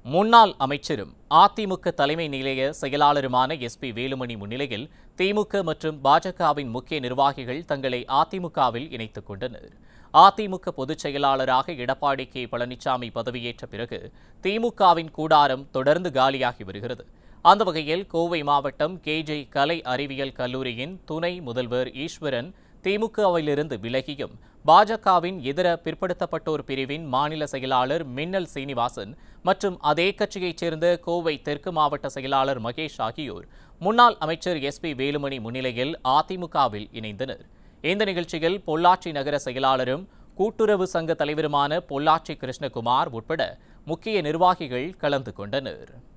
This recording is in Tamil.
முன்னாள் அமைச்சரும் அதிமுக தலைமை நிலைய செயலாளருமான எஸ்பி வேலுமணி முன்னிலையில் திமுக மற்றும் பாஜகவின் முக்கிய நிர்வாகிகள் தங்களை அதிமுகவில் இணைத்துக் கொண்டனர் அதிமுக பொதுச் செயலாளராக எடப்பாடி கே பழனிசாமி பதவியேற்ற பிறகு திமுகவின் கூடாரம் தொடர்ந்து காலியாகி வருகிறது அந்த வகையில் கோவை மாவட்டம் கேஜே கலை அறிவியல் கல்லூரியின் துணை முதல்வர் ஈஸ்வரன் திமுகவிலிருந்து விலகியும் பாஜகவின் இதர பிற்படுத்தப்பட்டோர் பிரிவின் மாநில செயலாளர் மின்னல் சீனிவாசன் மற்றும் அதே கட்சியைச் சேர்ந்த கோவை தெற்கு மாவட்ட செயலாளர் மகேஷ் ஆகியோர் முன்னாள் அமைச்சர் எஸ்பி வேலுமணி முன்னிலையில் அதிமுகவில் இணைந்தனர் இந்த நிகழ்ச்சியில் பொள்ளாச்சி நகர செயலாளரும் கூட்டுறவு சங்க தலைவருமான பொள்ளாச்சி கிருஷ்ணகுமார் உட்பட முக்கிய நிர்வாகிகள் கலந்து கொண்டனர்